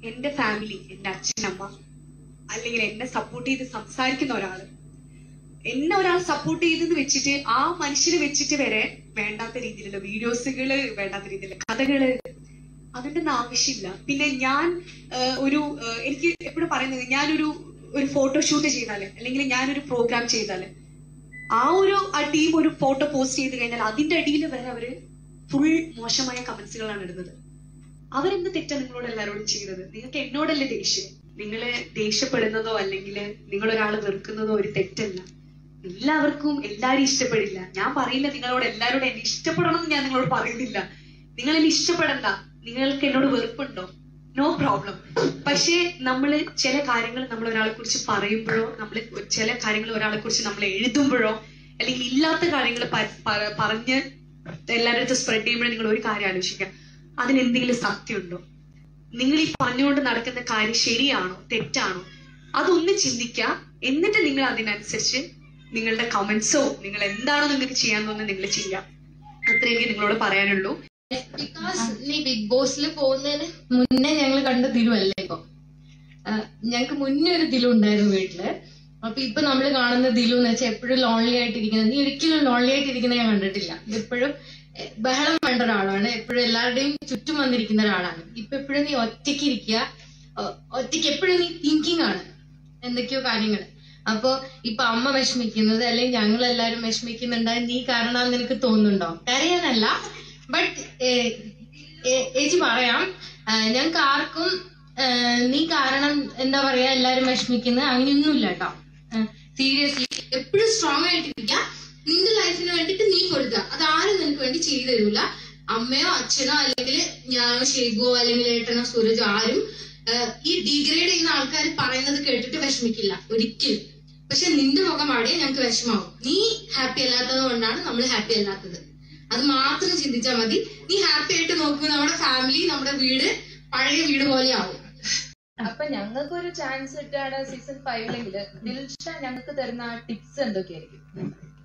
എന്റെ ഫാമിലി എന്റെ അച്ഛനമ്മ അല്ലെങ്കിൽ എന്നെ സപ്പോർട്ട് ചെയ്ത് സംസാരിക്കുന്ന ഒരാള് എന്നെ ഒരാൾ സപ്പോർട്ട് ചെയ്തെന്ന് വെച്ചിട്ട് ആ മനുഷ്യനെ വെച്ചിട്ട് വരെ വേണ്ടാത്ത രീതിയിലുള്ള വീഡിയോസുകള് വേണ്ടാത്ത രീതിയിലുള്ള കഥകള് അതിന്റെ ഒന്നും ആവശ്യമില്ല പിന്നെ ഞാൻ ആഹ്, ഒരു ആഹ്, എനിക്ക് എപ്പോഴും പറയുന്നത് ഞാനൊരു ഒരു ഫോട്ടോഷൂട്ട് ചെയ്താല് അല്ലെങ്കിൽ ഞാനൊരു പ്രോഗ്രാം ചെയ്താല് ആ ഒരു ആ ടീം ഒരു ഫോട്ടോ പോസ്റ്റ് ചെയ്ത് കഴിഞ്ഞാൽ അതിന്റെ അടിയിൽ വരെ അവര് ഫുൾ മോശമായ കമന്റ്സുകളാണ് ഇടുന്നത് അവരെന്ത് തെറ്റാ നിങ്ങളോട് എല്ലാവരോടും ചെയ്തത് നിങ്ങൾക്ക് എന്നോടല്ലേ ദേഷ്യം നിങ്ങൾ ദേഷ്യപ്പെടുന്നതോ അല്ലെങ്കിൽ നിങ്ങൾ ഒരാൾ വെറുക്കുന്നതോ ഒരു തെറ്റല്ല എല്ലാവർക്കും എല്ലാരും ഇഷ്ടപ്പെടില്ല ഞാൻ പറയില്ല നിങ്ങളോട് എല്ലാവരോടും എന്നെ ഇഷ്ടപ്പെടണം എന്ന് ഞാൻ നിങ്ങളോട് പറയുന്നില്ല നിങ്ങൾ എന്നെ ഇഷ്ടപ്പെടണ്ട നിങ്ങൾക്ക് എന്നോട് വെറുപ്പുണ്ടോ നോ പ്രോബ്ലം പക്ഷേ നമ്മൾ ചില കാര്യങ്ങൾ നമ്മൾ ഒരാളെ കുറിച്ച് പറയുമ്പോഴോ നമ്മൾ ചില കാര്യങ്ങൾ ഒരാളെ കുറിച്ച് നമ്മൾ എഴുതുമ്പോഴോ അല്ലെങ്കിൽ ഇല്ലാത്ത കാര്യങ്ങൾ പറഞ്ഞ് എല്ലാവരുടെ അടുത്ത് സ്പ്രെഡ് ചെയ്യുമ്പോഴേ നിങ്ങൾ ഒരു കാര്യം ആലോചിക്കുക അതിന് എന്തെങ്കിലും സത്യമുണ്ടോ നിങ്ങൾ ഈ പറഞ്ഞുകൊണ്ട് നടക്കുന്ന കാര്യം ശരിയാണോ തെറ്റാണോ അതൊന്ന് ചിന്തിക്കുക എന്നിട്ട് നിങ്ങൾ അതിനനുസരിച്ച് നിങ്ങളുടെ കമന്റ്സോ നിങ്ങൾ എന്താണോ നിങ്ങൾക്ക് ചെയ്യാൻ തോന്നുന്നത് നിങ്ങൾ ചെയ്യാം അത്രേ എനിക്ക് നിങ്ങളോട് പറയാനുള്ളൂ ബിക്കോസ് നീ ബിഗ് ബോസിൽ പോകുന്നതിന് മുന്നേ ഞങ്ങൾ കണ്ട ദിലുവല്ലേ ഇപ്പൊ ഞങ്ങൾക്ക് മുന്നേ ഒരു ദിലു ഉണ്ടായിരുന്നു വീട്ടില് അപ്പൊ ഇപ്പൊ നമ്മൾ കാണുന്ന ദിലു എന്ന് വെച്ചാൽ എപ്പോഴും ലോൺലി ആയിട്ടിരിക്കുന്നത് നീ ഒരിക്കലും ലോൺലി ആയിട്ടിരിക്കുന്നത് ഞാൻ കണ്ടിട്ടില്ല എപ്പോഴും എ, ബഹളം വേണ്ട ഒരാളാണ് എപ്പോഴും എല്ലാവരുടെയും ചുറ്റും വന്നിരിക്കുന്ന ഒരാളാണ് ഇപ്പൊ എപ്പോഴും നീ ഒറ്റയ്ക്ക് ഇരിക്കുക ഒ- ഒറ്റയ്ക്ക് എപ്പോഴും നീ തിങ്കിങ് ആണ് എന്തൊക്കെയോ കാര്യങ്ങൾ അപ്പൊ ഇപ്പൊ അമ്മ വിഷമിക്കുന്നത് അല്ലെങ്കിൽ ഞങ്ങൾ എല്ലാവരും വിഷമിക്കുന്നുണ്ട് നീ കാരണം നിനക്ക് തോന്നുന്നുണ്ടോ കരയാനല്ല ബട്ട് ഏച്ചി പറയാം ആ, ഞങ്ങൾക്ക് ആർക്കും ആ, നീ കാരണം എന്താ പറയാ എല്ലാരും വിഷമിക്കുന്നത് അങ്ങനെയൊന്നുമില്ല കേട്ടോ സീരിയസ്ലി എപ്പോഴും സ്ട്രോങ് ആയിട്ടിരിക്കുക നിന്റെ ലൈഫിന് വേണ്ടിട്ട് നീ കൊടുക്കുക അത് ആരും നിനക്ക് വേണ്ടി ചെയ്തു തരൂല അമ്മയോ അച്ഛനോ അല്ലെങ്കിൽ ഞാനോ ഷെയ്ഗോ അല്ലെങ്കിൽ ഏട്ടനോ സൂരജോ ആരും ആ, ഈ ഡീഗ്രേഡ് ചെയ്യുന്ന ആൾക്കാർ പറയുന്നത് കേട്ടിട്ട് വിഷമിക്കില്ല ഒരിക്കലും പക്ഷെ നിന്റെ മുഖം പാടിയാൽ ഞങ്ങൾക്ക് വിഷമാവും നീ ഹാപ്പി അല്ലാത്തത് കൊണ്ടാണ് നമ്മൾ ഹാപ്പി അല്ലാത്തത് അത് മാത്രം ചിന്തിച്ചാൽ മതി നീ ഹാപ്പി ആയിട്ട് നോക്കുക നമ്മുടെ ഫാമിലി നമ്മുടെ വീട് പഴയ വീട് പോലെ ആവും അപ്പൊ ഞങ്ങൾക്ക് ഒരു ചാൻസ് കിട്ടുകയാണ് സീസൺ ഫൈവിലെങ്കില് ദിൽഷ ഞങ്ങൾക്ക് തരുന്ന ആ ടിപ്സ് എന്തൊക്കെയായിരിക്കും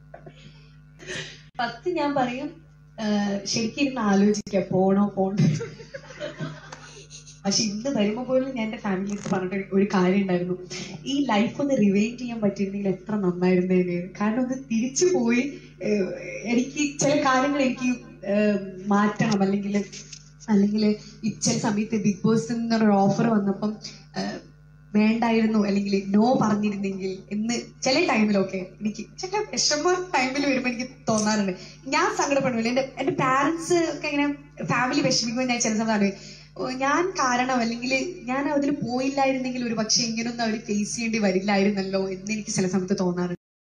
ഫസ്റ്റ് ഞാൻ പറയും ആഹ് ശരിക്കും ഇരുന്ന് ആലോചിക്കുക പോണോ പോണ്ടോ പക്ഷെ ഇന്ന് വരുമ്പോ പോലും ഞാൻ എന്റെ ഫാമിലിക്ക് പറഞ്ഞിട്ട് ഒരു കാര്യം ഉണ്ടായിരുന്നു ഈ ലൈഫ് ഒന്ന് റിവൈൻഡ് ചെയ്യാൻ പറ്റിയിരുന്നെങ്കിൽ എത്ര നന്നായിരുന്നേന് കാരണം ഒന്ന് തിരിച്ചു പോയി ആഹ് എനിക്ക് ചില കാര്യങ്ങൾ എനിക്ക് ആഹ് മാറ്റണം അല്ലെങ്കിൽ അല്ലെങ്കിൽ ഈ ചില സമയത്ത് ബിഗ് ബോസ് എന്നൊരു ഓഫർ വന്നപ്പം ആഹ് വേണ്ടായിരുന്നു അല്ലെങ്കിൽ നോ പറഞ്ഞിരുന്നെങ്കിൽ എന്ന് ചില ടൈമിലൊക്കെ എനിക്ക് ചില വിഷമ ടൈമിൽ വരുമ്പോൾ എനിക്ക് തോന്നാറുണ്ട് ഞാൻ സങ്കടപ്പെടുന്നില്ല എന്റെ എന്റെ പാരന്റ്സ് ഒക്കെ ഇങ്ങനെ ഫാമിലി വിഷമിക്കുമ്പോൾ ഞാൻ ചില സമയത്ത് ആലോചിക്കും, ഓ, ഞാൻ കാരണം അല്ലെങ്കിൽ ഞാൻ അതിൽ പോയില്ലായിരുന്നെങ്കിൽ ഒരു പക്ഷെ ഇങ്ങനൊന്നും അവർ ഫേസ് ചെയ്യേണ്ടി വരില്ലായിരുന്നല്ലോ എന്ന് എനിക്ക് ചില സമയത്ത് തോന്നാറുണ്ട്